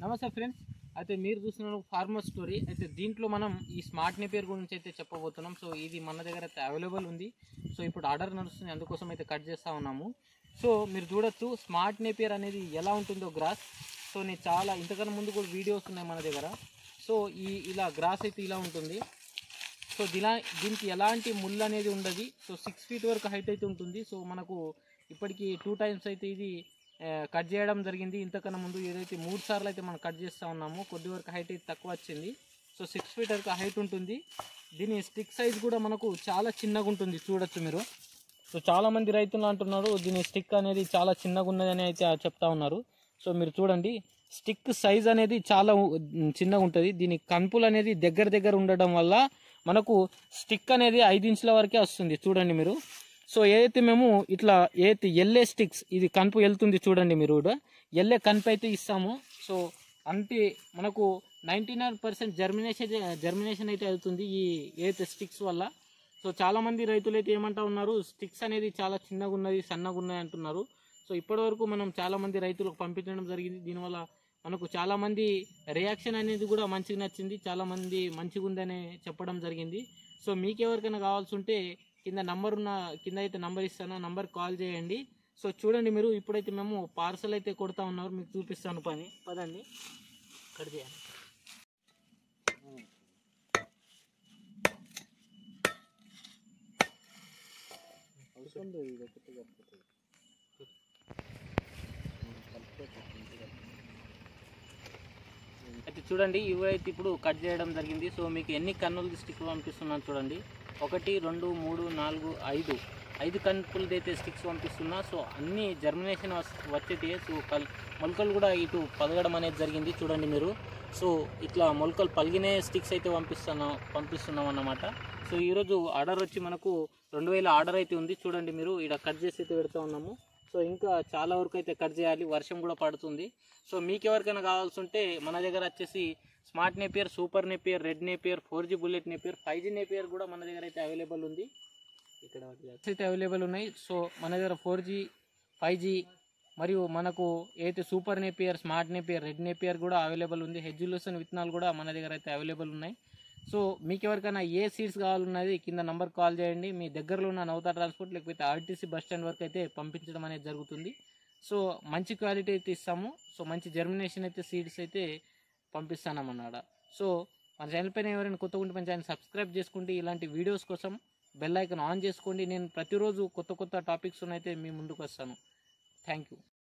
నమస్తే ఫ్రెండ్స్ అయితే మీరు చూస్తున్న ఫార్మర్ స్టోరీ అయితే దీంట్లో మనం ఈ స్మార్ట్ నేపియర్ గురించి అయితే చెప్పబోతున్నాం సో ఇది మన దగ్గర అయితే అవైలబుల్ ఉంది సో ఇప్పుడు ఆర్డర్ నడుస్తుంది అందుకోసం అయితే కట్ చేస్తూ ఉన్నాము సో మీరు చూడొచ్చు స్మార్ట్ నేపియర్ అనేది ఎలా ఉంటుందో గ్రాస్ సో నేను చాలా ఇంతకన్నా ముందు కూడా వీడియోస్ ఉన్నాయి మన దగ్గర సో ఈ ఇలా గ్రాస్ అయితే ఇలా ఉంటుంది సో దిలా దీనికి ఎలాంటి ముళ్ళు అనేది ఉండదు సో సిక్స్ ఫీట్ వరకు హైట్ అయితే ఉంటుంది సో మనకు ఇప్పటికి టూ టైమ్స్ అయితే ఇది ఆ, కట్ చేయడం జరిగింది ఇంతకన్నా ముందు ఏదైతే మూడు సార్లు అయితే మనం కట్ చేస్తూ ఉన్నాము కొద్ది వరకు హైట్ అయితే తక్కువ వచ్చింది సో సిక్స్ ఫీట్ వరకు హైట్ ఉంటుంది దీని స్టిక్ సైజ్ కూడా మనకు చాలా చిన్నగా ఉంటుంది చూడొచ్చు మీరు సో చాలా మంది రైతులు అంటున్నారు దీని స్టిక్ అనేది చాలా చిన్నగా ఉన్నదని అయితే చెప్తా ఉన్నారు సో మీరు చూడండి స్టిక్ సైజ్ అనేది చాలా ఉ- చిన్నగా ఉంటుంది దీని కనుపులు అనేది దగ్గర దగ్గర ఉండడం వల్ల మనకు స్టిక్ అనేది ఐదు ఇంచుల వరకే వస్తుంది చూడండి మీరు సో ఏదైతే మేము ఇట్లా ఏదైతే ఎల్లే స్టిక్స్ ఇది కనుపు వెళ్తుంది చూడండి మీరు కూడా ఎల్లే కనుపు అయితే ఇస్తాము సో అంటే మనకు ninety nine percent germination germination అయితే అవుతుంది ఈ ఏదైతే స్టిక్స్ వల్ల సో చాలా మంది రైతులు అయితే ఏమంటా ఉన్నారు స్టిక్స్ అనేది చాలా చిన్నగా ఉన్నది సన్నగా ఉన్నాయి అంటున్నారు సో ఇప్పటివరకు మనం చాలా మంది రైతులకు పంపించడం జరిగింది దీనివల్ల మనకు చాలా మంది రియాక్షన్ అనేది కూడా మంచిగా నచ్చింది చాలా మంది మంచిగా ఉందని చెప్పడం జరిగింది సో మీకు ఎవరికైనా కావాల్సి ఉంటే కింద నంబర్ ఉన్న కింద అయితే నంబర్ ఇస్తాను ఆ నంబర్ కాల్ చేయండి సో చూడండి మీరు ఇప్పుడైతే మేము పార్సల్ అయితే కొడతా ఉన్నారు మీకు చూపిస్తాను పని పదండి కట్ చేయండి అయితే చూడండి ఇవైతే ఇప్పుడు కట్ చేయడం జరిగింది సో మీకు ఎన్ని కన్నులు స్టిక్ పంపిస్తున్నాను చూడండి ఒకటి రెండు మూడు నాలుగు ఐదు ఐదు కన్నులది అయితే స్టిక్స్ పంపిస్తున్నా సో అన్ని జర్మినేషన్ వచ్చేటి సో కల్ మొలకలు కూడా ఇటు పలగడం అనేది జరిగింది చూడండి మీరు సో ఇట్లా మొలకలు పలిగినే స్టిక్స్ అయితే పంపిస్తున్నా పంపిస్తున్నాం అన్నమాట సో ఈరోజు ఆర్డర్ వచ్చి మనకు రెండు వేల ఆర్డర్ అయితే ఉంది చూడండి మీరు ఇక్కడ కట్ చేసి అయితే పెడతా ఉన్నాము సో ఇంకా చాలా వరకు అయితే కట్ చేయాలి వర్షం కూడా పడుతుంది సో మీకు ఎవరికైనా కావాల్సి ఉంటే మన దగ్గర వచ్చేసి smart Napier super Napier red Napier four G bullet Napier five G Napier కూడా మన దగ్గర అయితే అవైలబుల్ ఉంది ఇక్కడ వాటి అయితే అవైలబుల్ ఉన్నాయి సో మన దగ్గర ఫోర్ జీ ఫైవ్ జీ మరియు మనకు ఏదైతే super Napier smart Napier red Napier కూడా అవైలబుల్ ఉంది హెజ్యులేషన్ విత్తనాలు కూడా మన దగ్గర అయితే అవైలబుల్ ఉన్నాయి సో మీకు ఎవరికైనా ఏ సీట్స్ కావాలన్నది కింద నంబర్ కాల్ చేయండి మీ దగ్గరలో ఉన్న నవతా ట్రాన్స్పోర్ట్ లేకపోతే ఆర్టీసీ బస్ స్టాండ్ వరకు అయితే పంపించడం అనేది జరుగుతుంది సో మంచి క్వాలిటీ అయితే ఇస్తాము సో మంచి జర్మినేషన్ అయితే సీడ్స్ అయితే పంపిస్తామన్నాడ సో మన ఛానల్ పైన ఎవరైనా కొత్త ఉంటే మన ఛానల్ సబ్స్క్రైబ్ చేసుకుంటే ఇలాంటి వీడియోస్ కోసం బెల్ ఐకాన్ ఆన్ చేసుకోండి నేను ప్రతిరోజు కొత్త కొత్త టాపిక్స్ అయితే మీ ముందుకు వస్తాను థ్యాంక్ యూ